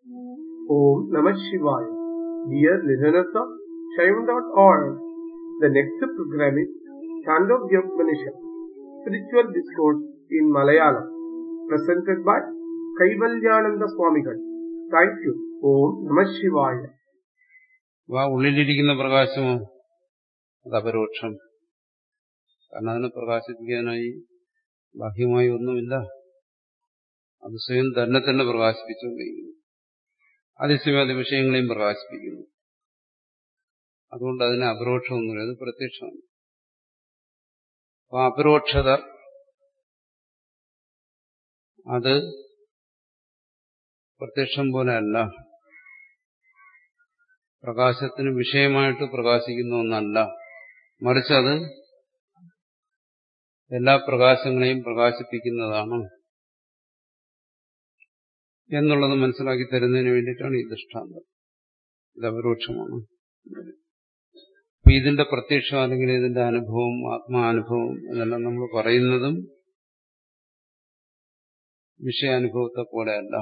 Om Namah Shivaya. Dear listeners of Shaivan.org, the next program is Chandogya Upanishad, Spiritual Discourse in Malayalam, presented by Kaivalyananda Swamigal. Thank you. Om Namah Shivaya. ആ ഉള്ളിലിരിക്കുന്ന പ്രകാശമോ അത് അപരോക്ഷം കാരണം അതിനെ പ്രകാശിപ്പിക്കാനായി ബാഹ്യമായി ഒന്നുമില്ല അത് സ്വയം തന്നെ തന്നെ പ്രകാശിപ്പിച്ചുകൊണ്ടിരിക്കുന്നു അതിസ്യമേത വിഷയങ്ങളെയും പ്രകാശിപ്പിക്കുന്നു അതുകൊണ്ട് അതിന് അപരോക്ഷമൊന്നുമില്ല അത് പ്രത്യക്ഷമാണ് അപ്പൊ അപരോക്ഷത അത് പ്രത്യക്ഷം പോലെ അല്ല പ്രകാശത്തിന് വിഷയമായിട്ട് പ്രകാശിക്കുന്ന ഒന്നല്ല മറിച്ച് അത് എല്ലാ പ്രകാശങ്ങളെയും പ്രകാശിപ്പിക്കുന്നതാണ് എന്നുള്ളത് മനസ്സിലാക്കി തരുന്നതിന് വേണ്ടിയിട്ടാണ് ഈ ദൃഷ്ടാന്തം ഇത് അപരോക്ഷമാണ് അപ്പൊ ഇതിന്റെ പ്രത്യക്ഷം അല്ലെങ്കിൽ ഇതിന്റെ അനുഭവം ആത്മാനുഭവം എന്നെല്ലാം നമ്മൾ പറയുന്നതും വിഷയാനുഭവത്തെ പോലെയല്ല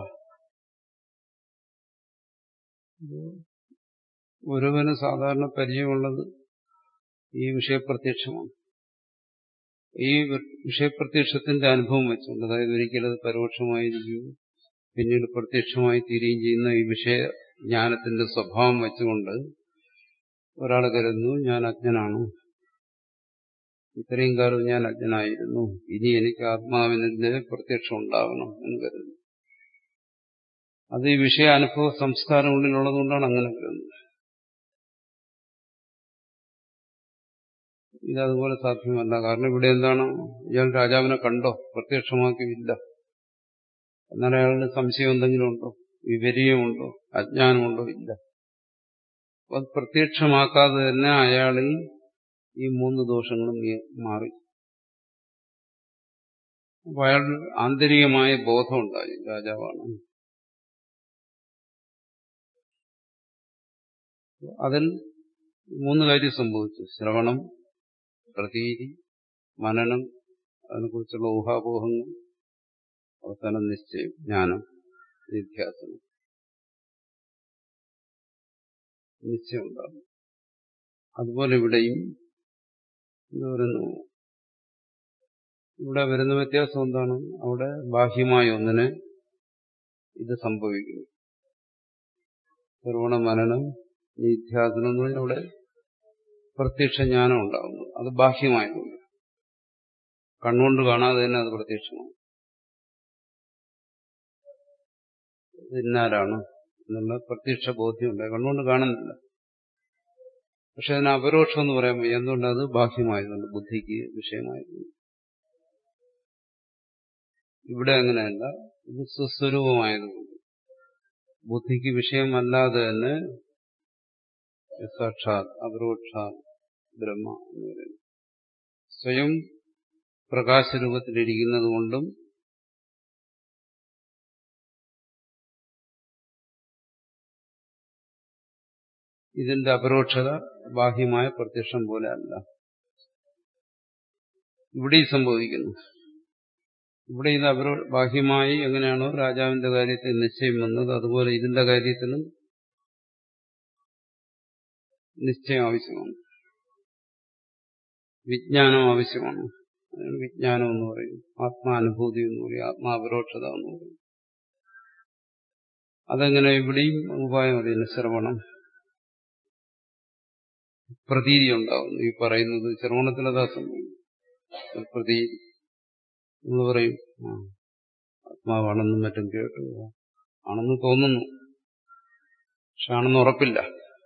ഒരുവന് സാധാരണ പരിചയമുള്ളത് ഈ വിഷയപ്രത്യക്ഷമാണ് ഈ വിഷയപ്രത്യക്ഷത്തിന്റെ അനുഭവം വെച്ചുകൊണ്ട് അതായത് ഒരിക്കലത് പരോക്ഷമായിരിക്കും പിന്നീട് പ്രത്യക്ഷമായി തീരുകയും ചെയ്യുന്ന ഈ വിഷയ ജ്ഞാനത്തിന്റെ സ്വഭാവം വെച്ചുകൊണ്ട് ഒരാൾ കരുതുന്നു ഞാൻ അജ്ഞനാണ് ഇത്രയും കാലം ഞാൻ അജ്ഞനായിരുന്നു ഇനി എനിക്ക് ആത്മാവിനെ പ്രത്യക്ഷം ഉണ്ടാകണം എന്ന് കരുതുന്നു അത് ഈ വിഷയാനുഭവ സംസ്കാരം ഉള്ളിലുള്ളതുകൊണ്ടാണ് അങ്ങനെ കരുതുന്നത് ഇതതുപോലെ സാധ്യമല്ല കാരണം ഇവിടെ എന്താണ് ഇയാൾ രാജാവിനെ കണ്ടോ പ്രത്യക്ഷമാക്കിയില്ല എന്നാൽ അയാളുടെ സംശയം എന്തെങ്കിലും ഉണ്ടോ വിപരീയമുണ്ടോ അജ്ഞാനമുണ്ടോ ഇല്ല അത് പ്രത്യക്ഷമാക്കാതെ തന്നെ അയാളിൽ ഈ മൂന്ന് ദോഷങ്ങളും മാറി അപ്പൊ അയാൾ ആന്തരികമായ ബോധം ഉണ്ടായി രാജാവാണ് അതിൽ മൂന്ന് കാര്യം സംഭവിച്ചു ശ്രവണം പ്രതീതി മനനം അതിനെക്കുറിച്ചുള്ള ഊഹാപോഹങ്ങൾ അവസാനം നിശ്ചയം ജ്ഞാനം നിധ്യാസനം നിശ്ചയം ഉണ്ടാകും അതുപോലെ ഇവിടെയും എന്താ പറയുന്നു ഇവിടെ വരുന്ന വ്യത്യാസം എന്താണ് അവിടെ ബാഹ്യമായ ഒന്നിനെ ഇത് സംഭവിക്കുന്നു സർവണ മനനം നിധ്യാസനം എന്ന് പറഞ്ഞാൽ അവിടെ പ്രത്യക്ഷ ജ്ഞാനം ഉണ്ടാകുന്നു അത് ബാഹ്യമായതുകൊണ്ട് കണ്ണുകൊണ്ട് കാണാതെ തന്നെ അത് പ്രത്യക്ഷമാണ് ഇന്നാരാണ് എന്നുള്ള പ്രത്യക്ഷ ബോധ്യമുണ്ട് കണ്ണുകൊണ്ട് കാണുന്നില്ല പക്ഷെ അതിന് അപരോക്ഷം എന്ന് പറയാൻ വയ്യ എന്തുകൊണ്ട് അത് ബാഹ്യമായതുകൊണ്ട് ബുദ്ധിക്ക് വിഷയമായതുകൊണ്ട് ഇവിടെ അങ്ങനെയല്ല ഇത് സ്വസ്വരൂപമായതുകൊണ്ട് ബുദ്ധിക്ക് വിഷയമല്ലാതെ തന്നെ സാക്ഷാത് അപരോക്ഷാത് ബ്രഹ്മ എന്ന് പറയുന്നു സ്വയം പ്രകാശരൂപത്തിലിരിക്കുന്നത് കൊണ്ടും ഇതിന്റെ അപരോക്ഷത ബാഹ്യമായ പ്രത്യക്ഷം പോലെ അല്ല ഇവിടെ സംഭവിക്കുന്നു ഇവിടെ ഇത് അപരോ ബാഹ്യമായി എങ്ങനെയാണോ രാജാവിന്റെ കാര്യത്തിൽ നിശ്ചയം വന്നത് അതുപോലെ ഇതിന്റെ കാര്യത്തിലും നിശ്ചയം ആവശ്യമാണ് വിജ്ഞാനം ആവശ്യമാണ് അതാണ് വിജ്ഞാനം എന്ന് പറയും ആത്മാനുഭൂതി എന്ന് പറയും ആത്മാപരോക്ഷത എന്ന് പറയും അതെങ്ങനെ ഇവിടെയും ഉപായം അറിയുന്നു ശ്രവണം പ്രതീതി ഉണ്ടാവുന്നു ഈ പറയുന്നത് ശ്രവണത്തിലതാ സംഭവിക്കും പ്രതീതി നമ്മൾ പറയും ആ ആത്മാവാണെന്നും മറ്റും കേട്ടു ആണെന്ന് തോന്നുന്നു പക്ഷെ ആണെന്ന് ഉറപ്പില്ല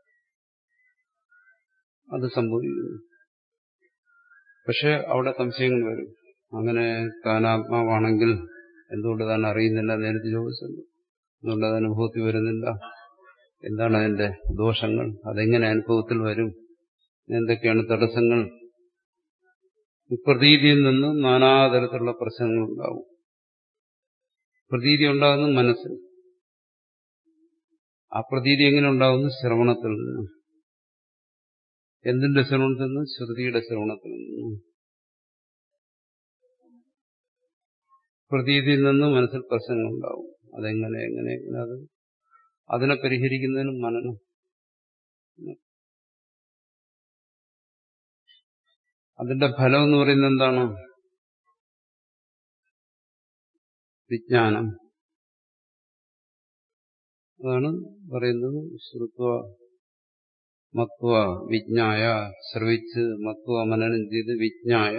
അത് സംഭവിക്കുന്നു പക്ഷെ അവിടെ സംശയങ്ങൾ വരും അങ്ങനെ താൻ ആത്മാവാണെങ്കിൽ എന്തുകൊണ്ട് താൻ അറിയുന്നില്ല നേരത്തെ ചോദിച്ചത് എന്തുകൊണ്ട് അത് അനുഭവത്തിൽ വരുന്നില്ല എന്താണ് അതിന്റെ ദോഷങ്ങൾ അതെങ്ങനെ അനുഭവത്തിൽ വരും എന്തൊക്കെയാണ് തടസ്സങ്ങൾ പ്രതീതിയിൽ നിന്ന് നാനാതരത്തിലുള്ള പ്രശ്നങ്ങൾ ഉണ്ടാവും പ്രതീതി ഉണ്ടാകുന്നത് മനസ്സിൽ ആ പ്രതീതി എങ്ങനെ ഉണ്ടാകുന്നു ശ്രവണത്തിൽ നിന്ന് എന്തിന്റെ ശ്രവണത്തിൽ നിന്ന് ശ്രുതിയുടെ ശ്രവണത്തിൽ നിന്ന് പ്രതീതിയിൽ നിന്ന് മനസ്സിൽ പ്രശ്നങ്ങൾ ഉണ്ടാവും അതെങ്ങനെ എങ്ങനെ എങ്ങനെ അത് അതിനെ പരിഹരിക്കുന്നതിനും മനനം അതിന്റെ ഫലം എന്ന് പറയുന്നത് എന്താണ് വിജ്ഞാനം അതാണ് പറയുന്നത് ശ്രുത്വ മത്വ വിജ്ഞായ ശ്രവിച്ച് മത്വ മനനം ചെയ്ത് വിജ്ഞായ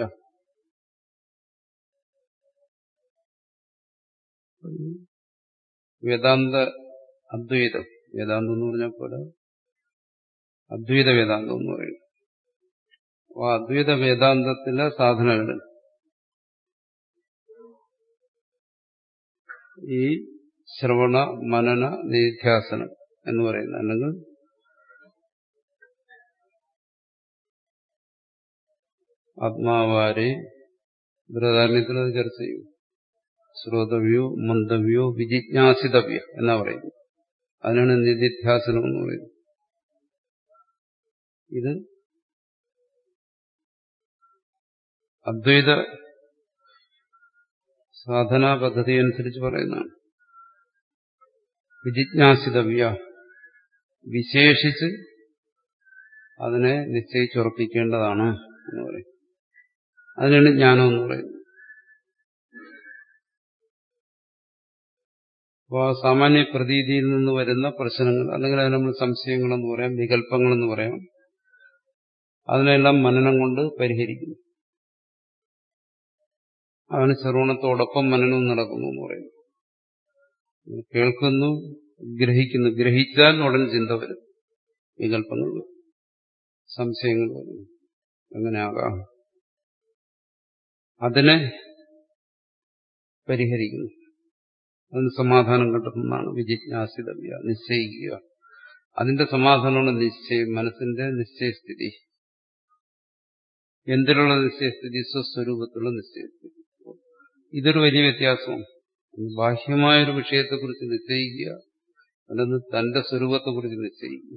വേദാന്ത അദ്വൈതം വേദാന്തം എന്ന് പറഞ്ഞാൽ പോലെ അദ്വൈത വേദാന്തം എന്ന് പറയുന്നത് ആ അദ്വൈത വേദാന്തത്തിലെ സാധനകൾ ഈ ശ്രവണ മനന നിധ്യാസനം എന്ന് പറയുന്നത് അല്ലെങ്കിൽ ആത്മാവാരെ ബൃഹദാരണ്യത്തിൽ അത് ചർച്ച ചെയ്യും ശ്രോതവ്യോ മന്ദവ്യോ വിജിജ്ഞാസിതവ്യ എന്നാ പറയുന്നത് അതിനാണ് നിധിധ്യാസനം എന്ന് പറയുന്നത് ഇത് അദ്വൈത സാധനാ പദ്ധതി അനുസരിച്ച് പറയുന്നതാണ് വിജിജ്ഞാസിതവ്യ വിശേഷിച്ച് അതിനെ നിശ്ചയിച്ചുറപ്പിക്കേണ്ടതാണ് എന്ന് പറയും അതിനാണ് ജ്ഞാനം എന്ന് പറയുന്നത് അപ്പോൾ സാമാന്യ പ്രതീതിയിൽ നിന്ന് വരുന്ന പ്രശ്നങ്ങൾ അല്ലെങ്കിൽ അതിന് നമ്മൾ സംശയങ്ങളെന്ന് പറയാം വികല്പങ്ങളെന്ന് പറയാം അതിനെല്ലാം മനനം കൊണ്ട് പരിഹരിക്കുന്നു അവന് ശ്രവണത്തോടൊപ്പം മനനവും നടക്കുന്നു എന്ന് പറയുന്നു കേൾക്കുന്നു ഗ്രഹിക്കുന്നു ഗ്രഹിച്ചാൽ ഉടൻ ചിന്ത വരും വികല്പങ്ങൾ വരും സംശയങ്ങൾ വരും അങ്ങനെ ആകാം അതിനെ പരിഹരിക്കുന്നു അതിന് സമാധാനം കണ്ടെത്തുന്നതാണ് വിജിജ്ഞാസിതവ്യ നിശ്ചയിക്കുക അതിന്റെ സമാധാനമാണ് നിശ്ചയം മനസ്സിന്റെ നിശ്ചയസ്ഥിതി എന്തിലുള്ള നിശ്ചയസ്ഥിതി സ്വസ്വരൂപത്തിലുള്ള നിശ്ചയസ്ഥിതി ഇതൊരു വലിയ വ്യത്യാസമാണ് ബാഹ്യമായൊരു വിഷയത്തെക്കുറിച്ച് നിശ്ചയിക്കുക അല്ലെങ്കിൽ തന്റെ സ്വരൂപത്തെക്കുറിച്ച് നിശ്ചയിക്കുക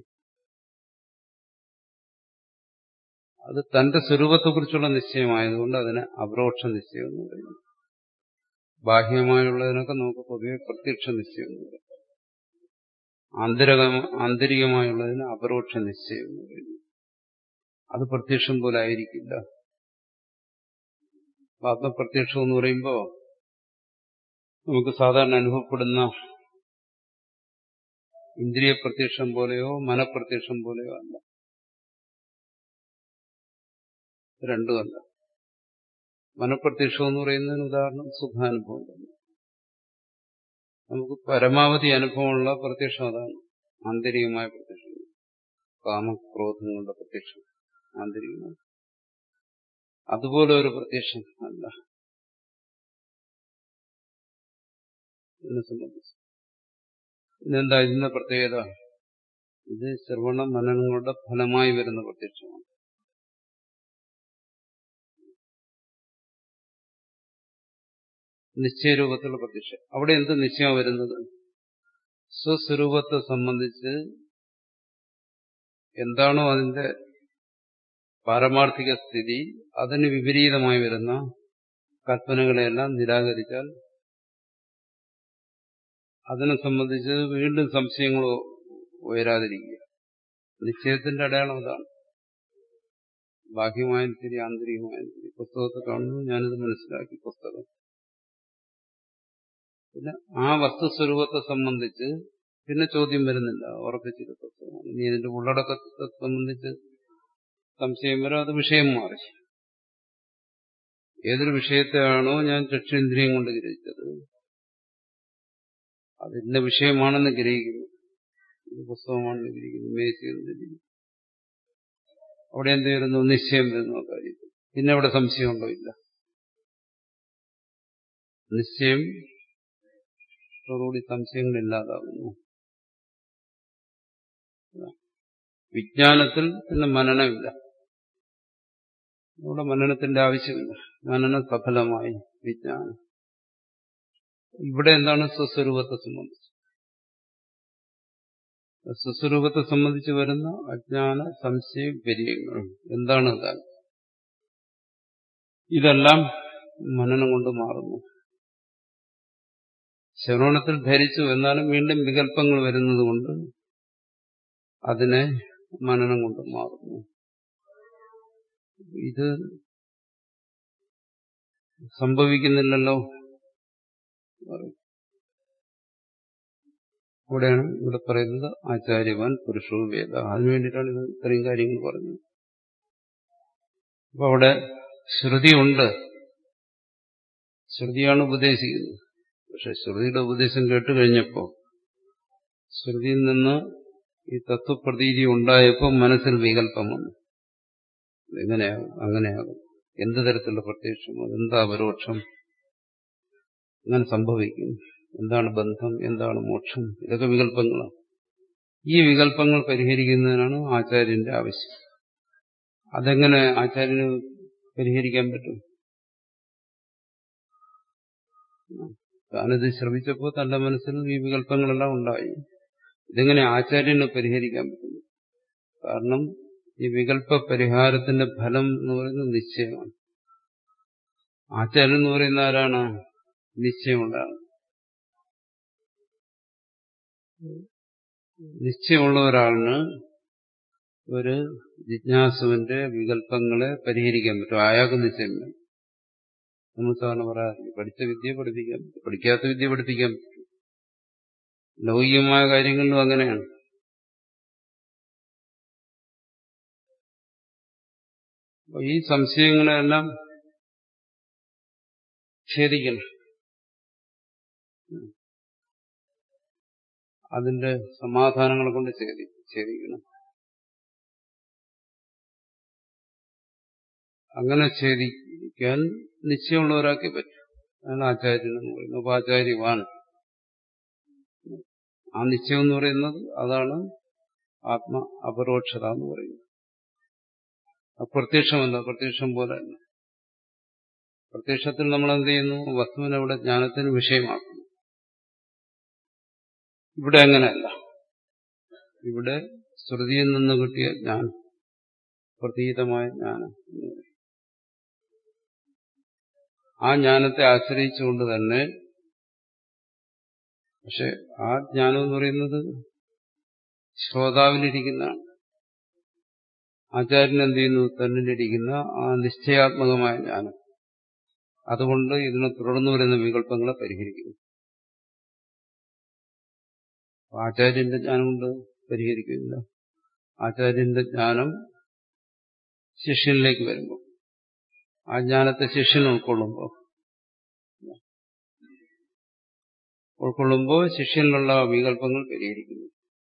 അത് തന്റെ സ്വരൂപത്തെക്കുറിച്ചുള്ള നിശ്ചയമായതുകൊണ്ട് അതിനെ അപരോക്ഷ നിശ്ചയം എന്ന് പറയുന്നു ബാഹ്യമായുള്ളതിനൊക്കെ നമുക്ക് പൊതുവെ പ്രത്യക്ഷ നിശ്ചയം എന്ന് പറയും ആന്തരിക ആന്തരികമായുള്ളതിന് അപരോക്ഷ നിശ്ചയം എന്ന് പറയുന്നു അത് പ്രത്യക്ഷം പോലെ ആയിരിക്കില്ല ആത്മപ്രത്യക്ഷം എന്ന് പറയുമ്പോൾ നമുക്ക് സാധാരണ അനുഭവപ്പെടുന്ന ഇന്ദ്രിയ പ്രത്യക്ഷം പോലെയോ മനപ്രത്യക്ഷം പോലെയോ അല്ല രണ്ടുമല്ല മനപ്രത്യക്ഷം എന്ന് പറയുന്നതിന് ഉദാഹരണം സുഖാനുഭവം തന്നെ നമുക്ക് പരമാവധി അനുഭവമുള്ള പ്രത്യക്ഷം അതാണ് ആന്തരികമായ പ്രത്യക്ഷം കാമക്രോധങ്ങളുടെ പ്രത്യക്ഷം ആന്തരികമായ അതുപോലെ ഒരു പ്രത്യക്ഷം അല്ല ഇതിനെ സംബന്ധിച്ച് ഇതെന്താ ഇതിന്റെ പ്രത്യേകത ഇത് ശ്രവണ മനനങ്ങളുടെ ഫലമായി വരുന്ന പ്രത്യക്ഷമാണ് നിശ്ചയരൂപത്തിലുള്ള പ്രത്യക്ഷം അവിടെ എന്ത് നിശ്ചയം വരുന്നത് സ്വസ്വരൂപത്തെ സംബന്ധിച്ച് എന്താണോ അതിന്റെ പാരമാർത്ഥിക സ്ഥിതി അതിന് വിപരീതമായി വരുന്ന കൽപ്പനകളെല്ലാം നിരാകരിച്ചാൽ അതിനെ സംബന്ധിച്ച് വീണ്ടും സംശയങ്ങൾ ഉയരാതിരിക്കുക നിശ്ചയത്തിന്റെ അടയാളം അതാണ് ബാഹ്യമായാലും ശരി ആന്തരികമായാലും ശരി പുസ്തകത്തെ കാണുന്നു ഞാനിത് മനസ്സിലാക്കി പുസ്തകം പിന്നെ ആ വസ്തുസ്വരൂപത്തെ സംബന്ധിച്ച് പിന്നെ ചോദ്യം വരുന്നില്ല ഉറപ്പിച്ചൊരു പുസ്തകമാണ് ഇനി ഇതിന്റെ ഉള്ളടക്കത്തെ സംബന്ധിച്ച് സംശയം വരും അത് വിഷയം മാറി ഏതൊരു വിഷയത്തെയാണോ ഞാൻ ചക്ഷുന്ദ്രിയം കൊണ്ട് ഗ്രഹിച്ചത് അതിന്റെ വിഷയമാണെന്ന് ഗ്രഹിക്കുന്നു ഇത് പുസ്തകമാണെന്ന് ഗ്രഹിക്കുന്നു മേശയെന്ന് ഗ്രഹിക്കുന്നു അവിടെ എന്ത് വരുന്നു നിശ്ചയം വരുന്നു ആ കാര്യത്തിൽ പിന്നെ അവിടെ സംശയമുണ്ടോ ഇല്ല നിശ്ചയം ോടുകൂടി സംശയങ്ങളില്ലാതാകുന്നു വിജ്ഞാനത്തിൽ പിന്നെ മനനമില്ല ഇവിടെ മനനത്തിന്റെ ആവശ്യമില്ല മനനം സഫലമായി വിജ്ഞാനം ഇവിടെ എന്താണ് സ്വസ്വരൂപത്തെ സംബന്ധിച്ച് സ്വസ്വരൂപത്തെ സംബന്ധിച്ച് വരുന്ന അജ്ഞാന സംശയ വ്യര്യങ്ങൾ എന്താണ് താൻ ഇതെല്ലാം മനനം കൊണ്ട് മാറുന്നു ശ്രവണത്തിൽ ധരിച്ചു എന്നാലും വീണ്ടും വികല്പങ്ങൾ വരുന്നത് കൊണ്ട് അതിനെ മനനം കൊണ്ട് മാറുന്നു ഇത് സംഭവിക്കുന്നില്ലല്ലോ ഇവിടെയാണ് ഇവിടെ പറയുന്നത് ആചാര്യവാൻ പുരുഷോ വേദ അതിനു വേണ്ടിയിട്ടാണ് ഇത് ഇത്രയും കാര്യങ്ങൾ പറഞ്ഞത് അപ്പൊ അവിടെ ശ്രുതിയുണ്ട് ശ്രുതിയാണ് ഉപദേശിക്കുന്നത് പക്ഷെ ശ്രുതിയുടെ ഉപദേശം കേട്ട് കഴിഞ്ഞപ്പോ ശ്രുതിയിൽ നിന്ന് ഈ തത്വപ്രതീതി ഉണ്ടായപ്പോൾ മനസ്സിൽ വികല്പം വന്നു എങ്ങനെയാകും അങ്ങനെയാകും എന്ത് തരത്തിലുള്ള പ്രത്യക്ഷം അതെന്താ അപരോക്ഷം അങ്ങനെ സംഭവിക്കും എന്താണ് ബന്ധം എന്താണ് മോക്ഷം ഇതൊക്കെ വികല്പങ്ങളാണ് ഈ വികല്പങ്ങൾ പരിഹരിക്കുന്നതിനാണ് ആചാര്യന്റെ ആവശ്യം അതെങ്ങനെ ആചാര്യന് പരിഹരിക്കാൻ പറ്റും താനിത് ശ്രമിച്ചപ്പോൾ തന്റെ മനസ്സിൽ ഈ വികല്പങ്ങളെല്ലാം ഉണ്ടായി ഇതെങ്ങനെ ആചാര്യന് പരിഹരിക്കാൻ പറ്റും കാരണം ഈ വികല്പ പരിഹാരത്തിന്റെ ഫലം എന്ന് പറയുന്നത് നിശ്ചയമാണ് ആചാര്യൻ എന്ന് പറയുന്ന ആരാണ് നിശ്ചയമുണ്ടാണ് നിശ്ചയമുള്ള ഒരാളിന് ഒരു ജിജ്ഞാസുവിന്റെ വികല്പങ്ങളെ പരിഹരിക്കാൻ പറ്റും അയാൾക്ക് നിശ്ചയം വേണം നമ്മൾ സാധാരണ പറയാറില്ല പഠിച്ച വിദ്യ പഠിപ്പിക്കാൻ പറ്റും പഠിക്കാത്ത വിദ്യ പഠിപ്പിക്കാൻ പറ്റും ലൗകികമായ കാര്യങ്ങളിലും അങ്ങനെയാണ് ഈ സംശയങ്ങളെല്ലാം ഛേദിക്കണം അതിന്റെ സമാധാനങ്ങളെ കൊണ്ട് ഛേദി ഛേദിക്കണം അങ്ങനെ ഛേദിക്കാൻ നിശ്ചയമുള്ള ഒരാൾക്ക് പറ്റും അതാണ് ആചാര്യൻ എന്ന് പറയുന്നത് ഉപാചാര്യവാൻ ആ നിശ്ചയം എന്ന് പറയുന്നത് അതാണ് ആത്മ അപരോക്ഷത എന്ന് പറയുന്നത് അപ്രത്യക്ഷമല്ല പ്രത്യക്ഷം പോലെ തന്നെ പ്രത്യക്ഷത്തിൽ നമ്മൾ എന്ത് ചെയ്യുന്നു വസ്തുവിനെ അവിടെ ജ്ഞാനത്തിന് വിഷയമാക്കുന്നു ഇവിടെ അങ്ങനെയല്ല ഇവിടെ ശ്രുതിയിൽ നിന്ന് കിട്ടിയ ജ്ഞാനം പ്രതീതമായ ജ്ഞാനം ആ ജ്ഞാനത്തെ ആശ്രയിച്ചുകൊണ്ട് തന്നെ പക്ഷെ ആ ജ്ഞാനം എന്ന് പറയുന്നത് ശ്രോതാവിലിരിക്കുന്നതാണ് ആചാര്യൻ എന്ത് ചെയ്യുന്നു തന്നിലിരിക്കുന്ന ആ നിശ്ചയാത്മകമായ ജ്ഞാനം അതുകൊണ്ട് ഇതിനെ തുടർന്നു വരുന്ന വികല്പങ്ങളെ പരിഹരിക്കുന്നു ആചാര്യന്റെ ജ്ഞാനം കൊണ്ട് പരിഹരിക്കുന്നില്ല ആചാര്യന്റെ ജ്ഞാനം ശിഷ്യനിലേക്ക് വരുമ്പോൾ ആ ജ്ഞാനത്തെ ശിഷ്യൻ ഉൾക്കൊള്ളുമ്പോൾ ഉൾക്കൊള്ളുമ്പോൾ ശിഷ്യനിലുള്ള വികല്പങ്ങൾ പരിഹരിക്കുന്നു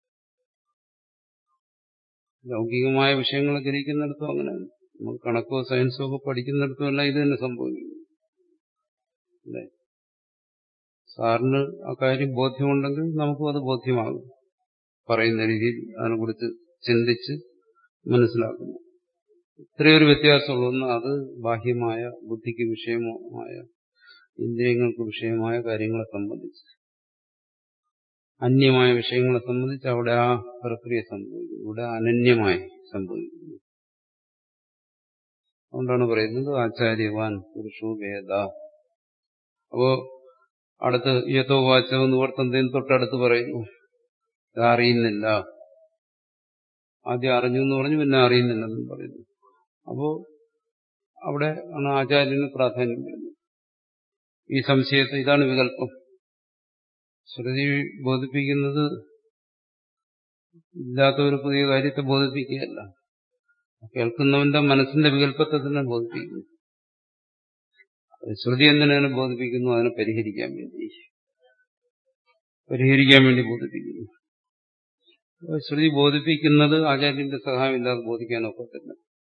ലൗകികമായ വിഷയങ്ങൾ ഗ്രഹിക്കുന്നിടത്തും അങ്ങനെ നമ്മൾ കണക്കോ സയൻസോ ഒക്കെ പഠിക്കുന്നിടത്തും എല്ലാം ഇത് തന്നെ സംഭവിക്കുന്നു അല്ലേ സാറിന് ആ കാര്യം ബോധ്യമുണ്ടെങ്കിൽ നമുക്കും അത് ബോധ്യമാകും പറയുന്ന രീതിയിൽ അതിനെക്കുറിച്ച് ചിന്തിച്ച് മനസ്സിലാക്കുന്നു ഇത്രയൊരു വ്യത്യാസമുള്ളൂ ഒന്ന് അത് ബാഹ്യമായ ബുദ്ധിക്ക് വിഷയമായ ഇന്ദ്രിയങ്ങൾക്ക് വിഷയമായ കാര്യങ്ങളെ സംബന്ധിച്ച് അന്യമായ വിഷയങ്ങളെ സംബന്ധിച്ച് അവിടെ ആ പ്രക്രിയ സംഭവിക്കുന്നു ഇവിടെ അനന്യമായി സംഭവിക്കുന്നു അതുകൊണ്ടാണ് പറയുന്നത് ആചാര്യവാൻ പുരുഷോ വേദ അപ്പോ അടുത്ത് യഥോ വാചകം നിവർത്തന്തയും തൊട്ടടുത്ത് പറയുന്നു ഇത് അറിയുന്നില്ല ആദ്യം അറിഞ്ഞു എന്ന് പറഞ്ഞു പിന്നെ അറിയുന്നില്ലെന്നും പറയുന്നു അപ്പോ അവിടെ ആണ് ആചാര്യന് പ്രാധാന്യം വരുന്നത് ഈ സംശയത്തെ ഇതാണ് വികല്പം ശ്രുതി ബോധിപ്പിക്കുന്നത് ഇല്ലാത്ത ഒരു പുതിയ കാര്യത്തെ ബോധിപ്പിക്കുകയല്ല കേൾക്കുന്നവന്റെ മനസ്സിന്റെ വികല്പത്തെ തന്നെ ബോധിപ്പിക്കുന്നു ശ്രുതി എന്തിനാണ് ബോധിപ്പിക്കുന്നു അതിനെ പരിഹരിക്കാൻ വേണ്ടി പരിഹരിക്കാൻ വേണ്ടി ബോധിപ്പിക്കുന്നു ശ്രുതി ബോധിപ്പിക്കുന്നത് ആചാര്യന്റെ സഹായമില്ലാതെ ബോധിക്കാനൊക്കത്തില്ല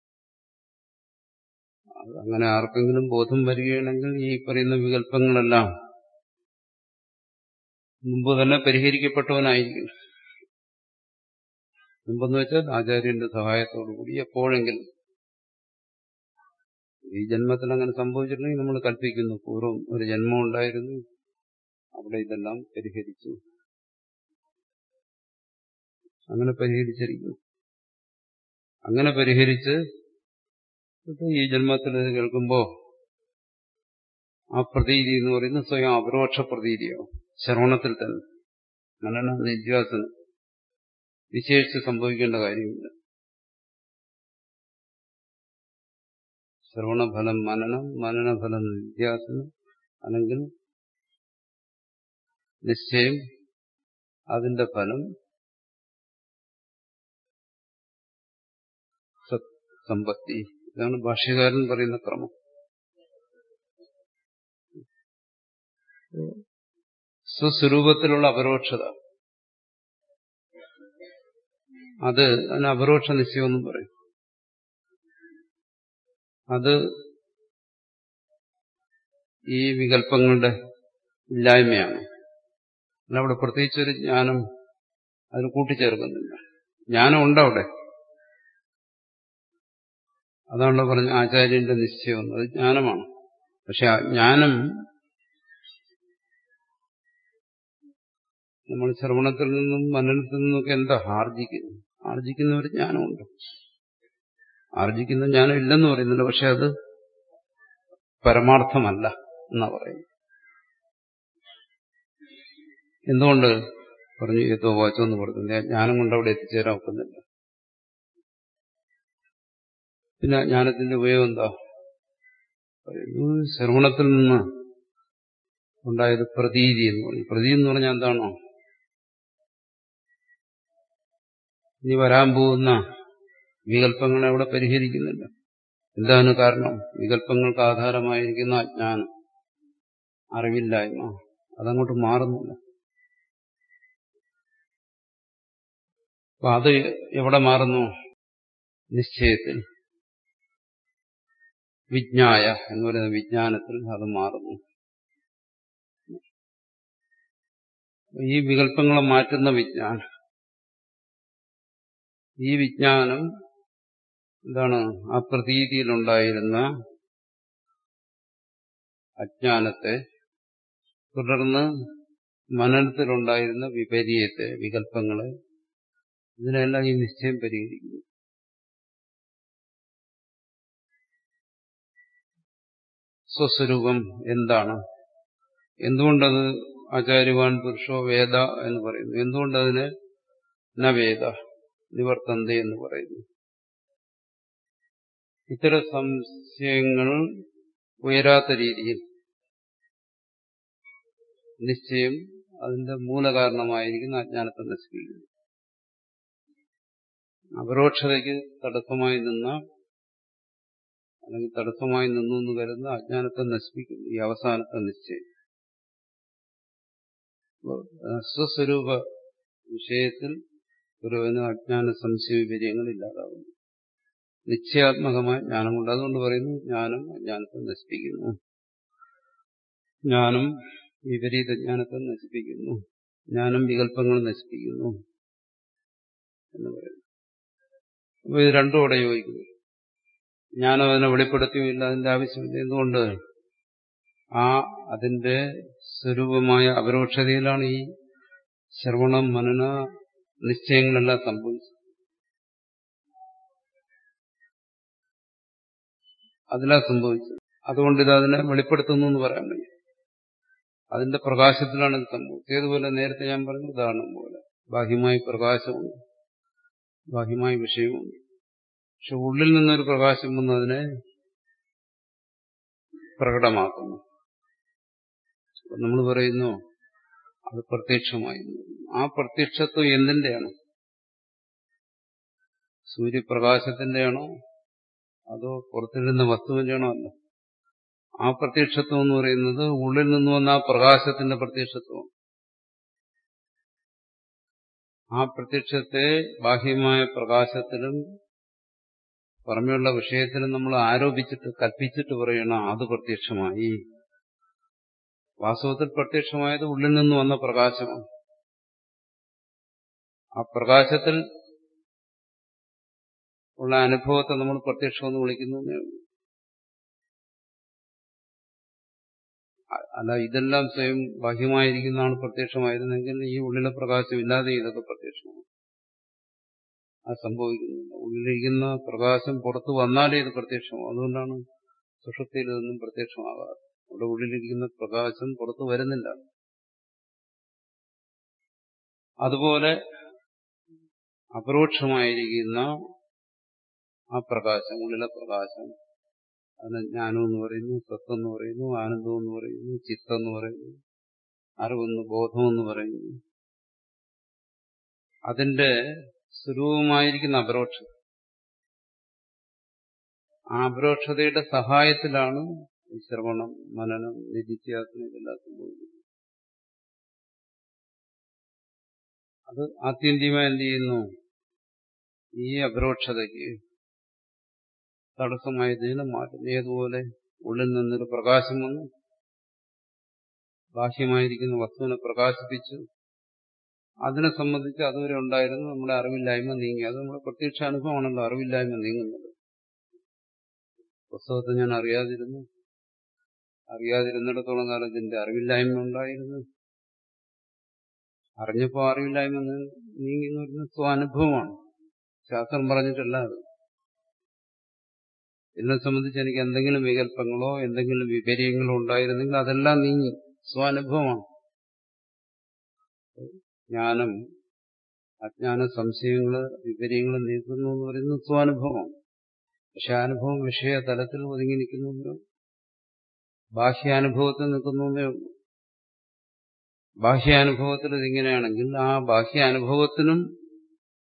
അങ്ങനെ ആർക്കെങ്കിലും ബോധം വരികയാണെങ്കിൽ ഈ പറയുന്ന വികല്പങ്ങളെല്ലാം മുമ്പ് തന്നെ പരിഹരിക്കപ്പെട്ടവനായിരിക്കും മുമ്പെന്ന് വെച്ചാൽ ആചാര്യന്റെ സഹായത്തോടുകൂടി എപ്പോഴെങ്കിലും ഈ ജന്മത്തിൽ അങ്ങനെ സംഭവിച്ചിട്ടുണ്ടെങ്കിൽ നമ്മൾ കൽപ്പിക്കുന്നു പൂർവ്വം ഒരു ജന്മം ഉണ്ടായിരുന്നു അവിടെ ഇതെല്ലാം പരിഹരിച്ചു അങ്ങനെ പരിഹരിച്ചിരിക്കുന്നു അങ്ങനെ പരിഹരിച്ച് ഈ ജന്മത്തിൽ ഇത് കേൾക്കുമ്പോ ആ പ്രതീതി എന്ന് പറയുന്നത് സ്വയം അപരോക്ഷ പ്രതീതിയാവും ശ്രവണത്തിൽ തന്നെ മനന നിധ്യാസനം വിശേഷിച്ച് സംഭവിക്കേണ്ട കാര്യമില്ല ശ്രവണഫലം മനനം മനനഫലം നിധ്യാസനം അല്ലെങ്കിൽ നിശ്ചയം അതിന്റെ ഫലം സമ്പത്തി ഇതാണ് ഭാഷ്യകാരൻ പറയുന്ന ക്രമം സ്വസ്വരൂപത്തിലുള്ള അപരോക്ഷത അത് അതിന് അപരോക്ഷ നിശ്ചയമെന്നും പറയും അത് ഈ വികല്പങ്ങളുടെ ഇല്ലായ്മയാണ് അല്ല അവിടെ പ്രത്യേകിച്ചൊരു ജ്ഞാനം അതിന് കൂട്ടിച്ചേർക്കുന്നില്ല ജ്ഞാനം ഉണ്ടവിടെ അതാണല്ലോ പറഞ്ഞ ആചാര്യന്റെ നിശ്ചയം അത് ജ്ഞാനമാണ് പക്ഷെ ആ ജ്ഞാനം നമ്മൾ ശ്രവണത്തിൽ നിന്നും മനനത്തിൽ നിന്നൊക്കെ എന്താ ആർജിക്കുന്നു ആർജിക്കുന്ന ഒരു ജ്ഞാനമുണ്ട് ആർജിക്കുന്ന ജ്ഞാനം ഇല്ലെന്ന് പറയുന്നില്ല പക്ഷെ അത് പരമാർത്ഥമല്ല എന്നാ പറയുന്നത് എന്തുകൊണ്ട് പറഞ്ഞു ഏതോ വാച്ചോ എന്ന് പറഞ്ഞു ജ്ഞാനം കൊണ്ട് അവിടെ എത്തിച്ചേരാൻ ഒക്കുന്നില്ല പിന്നെ ജ്ഞാനത്തിന്റെ ഉപയോഗം എന്താ ശ്രവണത്തിൽ നിന്ന് ഉണ്ടായത് പ്രതീതി എന്ന് പറയും പ്രതീതി എന്ന് പറഞ്ഞാൽ എന്താണോ ഇനി വരാൻ പോകുന്ന വികല്പങ്ങളെ അവിടെ പരിഹരിക്കുന്നില്ല എന്താണ് കാരണം വികല്പങ്ങൾക്ക് ആധാരമായിരിക്കുന്ന അജ്ഞാനം അറിവില്ലായ്മ അതങ്ങോട്ട് മാറുന്നില്ല അപ്പൊ അത് എവിടെ മാറുന്നു നിശ്ചയത്തിൽ വിജ്ഞായ എന്ന് പറയുന്ന വിജ്ഞാനത്തിൽ അത് മാറുന്നു ഈ വികല്പങ്ങളെ മാറ്റുന്ന വിജ്ഞാനം ഈ വിജ്ഞാനം എന്താണ് ആ പ്രതീതിയിലുണ്ടായിരുന്ന അജ്ഞാനത്തെ തുടർന്ന് മനനത്തിലുണ്ടായിരുന്ന വിപരീയത്തെ വികല്പങ്ങളെ ഇതിനെല്ലാം ഈ നിശ്ചയം പരിഹരിക്കുന്നു സ്വസ്വരൂപം എന്താണ് എന്തുകൊണ്ടത് ആചാര്യവാൻ പുരുഷോ വേദ എന്ന് പറയുന്നു എന്തുകൊണ്ടതിന് നവേദ നിവർത്തന്ത എന്ന് പറയുന്നു ഇത്തരം സംശയങ്ങൾ ഉയരാത്ത രീതിയിൽ നിശ്ചയം അതിന്റെ മൂലകാരണമായിരിക്കുന്ന അജ്ഞാനത്തെ നശിപ്പിക്കുന്നു അപരോക്ഷതയ്ക്ക് തടസ്സമായി നിന്ന അല്ലെങ്കിൽ തടസ്സമായി നിന്നു എന്ന് കരുതുന്ന അജ്ഞാനത്തെ നശിപ്പിക്കുന്നു ഈ അവസാനത്തെ നിശ്ചയം സ്വസ്വരൂപ വിഷയത്തിൽ ഗുരുവിന് അജ്ഞാന സംശയ വിപര്യങ്ങൾ ഇല്ലാതാവുന്നു നിശ്ചയാത്മകമായ ജ്ഞാനം കൊണ്ട് അതുകൊണ്ട് പറയുന്നു ജ്ഞാനം അജ്ഞാനത്തെ നശിപ്പിക്കുന്നു ജ്ഞാനം വിപരീത ജ്ഞാനത്തെ നശിപ്പിക്കുന്നു ജ്ഞാനം വികല്പങ്ങൾ നശിപ്പിക്കുന്നു എന്ന് പറയുന്നു അപ്പൊ ഇത് രണ്ടും അവിടെ യോജിക്കുന്നു ജ്ഞാനം അതിനെ വെളിപ്പെടുത്തിയുമില്ല അതിന്റെ ആവശ്യമില്ല എന്തുകൊണ്ട് ആ അതിന്റെ സ്വരൂപമായ അപരോക്ഷതയിലാണ് ഈ ശ്രവണം മനന നിശ്ചയങ്ങളെല്ലാം സംഭവിച്ചത് അതിലാ സംഭവിച്ചത് അതുകൊണ്ട് ഇത് അതിനെ വെളിപ്പെടുത്തുന്നു എന്ന് പറയാൻ വയ്യ അതിന്റെ പ്രകാശത്തിലാണ് ഇത് സംഭവിച്ചത് ഏതുപോലെ നേരത്തെ ഞാൻ പറഞ്ഞ ഉദാഹരണം പോലെ ബാഹ്യമായി പ്രകാശമുണ്ട് ബാഹ്യമായ വിഷയമുണ്ട് പക്ഷെ ഉള്ളിൽ നിന്നൊരു പ്രകാശം വന്ന് അതിനെ പ്രകടമാക്കുന്നു നമ്മൾ പറയുന്നു അത് പ്രത്യക്ഷമായി ആ പ്രത്യക്ഷത്വം എന്തിന്റെയാണ് സൂര്യപ്രകാശത്തിന്റെയാണോ അതോ പുറത്തിരുന്ന വസ്തുവിന്റെയാണോ അല്ല ആ പ്രത്യക്ഷത്വം എന്ന് പറയുന്നത് ഉള്ളിൽ നിന്ന് വന്ന ആ പ്രകാശത്തിന്റെ പ്രത്യക്ഷത്വം ആ പ്രത്യക്ഷത്തെ ബാഹ്യമായ പ്രകാശത്തിലും പുറമെയുള്ള വിഷയത്തിലും നമ്മൾ ആരോപിച്ചിട്ട് കൽപ്പിച്ചിട്ട് പറയണം അത് പ്രത്യക്ഷമായി വാസ്തവത്തിൽ പ്രത്യക്ഷമായത് ഉള്ളിൽ നിന്ന് വന്ന പ്രകാശമാണ് ആ പ്രകാശത്തിൽ ഉള്ള അനുഭവത്തെ നമ്മൾ പ്രത്യക്ഷമെന്ന് വിളിക്കുന്നു അല്ല ഇതെല്ലാം സ്വയം ബാഹ്യമായിരിക്കുന്നതാണ് പ്രത്യക്ഷമായിരുന്നെങ്കിൽ ഈ ഉള്ളിലെ പ്രകാശം ഇല്ലാതെ ഇതൊക്കെ പ്രത്യക്ഷമാണ് അത് സംഭവിക്കുന്നില്ല ഉള്ളിലിരിക്കുന്ന പ്രകാശം പുറത്തു വന്നാലേ ഇത് പ്രത്യക്ഷമാവും അതുകൊണ്ടാണ് സുഷുപ്തിയിൽ ഇതൊന്നും പ്രത്യക്ഷമാകാറ് അവിടെ ഉള്ളിലിരിക്കുന്ന പ്രകാശം പുറത്തു വരുന്നില്ല അതുപോലെ അപരോക്ഷമായിരിക്കുന്ന ആ പ്രകാശം ഉള്ളിലെ പ്രകാശം അതിന് ജ്ഞാനം എന്ന് പറയുന്നു സത്വം എന്ന് പറയുന്നു ആനന്ദം എന്ന് പറയുന്നു ചിത്തം എന്ന് പറയുന്നു അറിവെന്ന് ബോധം എന്ന് പറയുന്നു അതിന്റെ സ്വരൂപമായിരിക്കുന്ന അപരോക്ഷം ആ അപരോക്ഷതയുടെ സഹായത്തിലാണ് ഈ ശ്രവണം മനനം നിധിത്യാസനം ഇതെല്ലാം സംഭവിക്കുന്നത് അത് ആത്യന്തികമായി എന്ത് ചെയ്യുന്നു ഈ അപരോക്ഷതയ്ക്ക് തടസ്സമായതിനെ മാറ്റും ഏതുപോലെ ഉള്ളിൽ നിന്നൊരു പ്രകാശം വന്നു ബാഹ്യമായിരിക്കുന്ന വസ്തുവിനെ പ്രകാശിപ്പിച്ചു അതിനെ സംബന്ധിച്ച് അതുവരെ ഉണ്ടായിരുന്നു നമ്മുടെ അറിവില്ലായ്മ നീങ്ങി അത് നമ്മുടെ പ്രത്യക്ഷ അനുഭവമാണല്ലോ അറിവില്ലായ്മ നീങ്ങുന്നത് പുസ്തകത്തെ ഞാൻ അറിയാതിരുന്നു അറിയാതിരുന്നിടത്തോളം കാലം ഇതിന്റെ അറിവില്ലായ്മ ഉണ്ടായിരുന്നു അറിഞ്ഞപ്പോ അറിവില്ലായ്മ നീങ്ങി എന്ന് പറയുന്നത് സ്വാനുഭവമാണ് ശാസ്ത്രം പറഞ്ഞിട്ടല്ല അത് ഇതിനെ സംബന്ധിച്ച് എനിക്ക് എന്തെങ്കിലും വികല്പങ്ങളോ എന്തെങ്കിലും വിപര്യങ്ങളോ ഉണ്ടായിരുന്നെങ്കിൽ അതെല്ലാം നീങ്ങി സ്വാനുഭവമാണ് ജ്ഞാനം അജ്ഞാന സംശയങ്ങള് വിപര്യങ്ങൾ നീക്കുന്നു എന്ന് പറയുന്നത് സ്വാനുഭവമാണ് പക്ഷെ അനുഭവം വിഷയ തലത്തിൽ ഒതുങ്ങി നിൽക്കുന്നു ബാഹ്യാനുഭവത്തിൽ നിൽക്കുന്നേ ഉള്ളൂ ബാഹ്യാനുഭവത്തിൽ ഇതിങ്ങനെയാണെങ്കിൽ ആ ബാഹ്യാനുഭവത്തിനും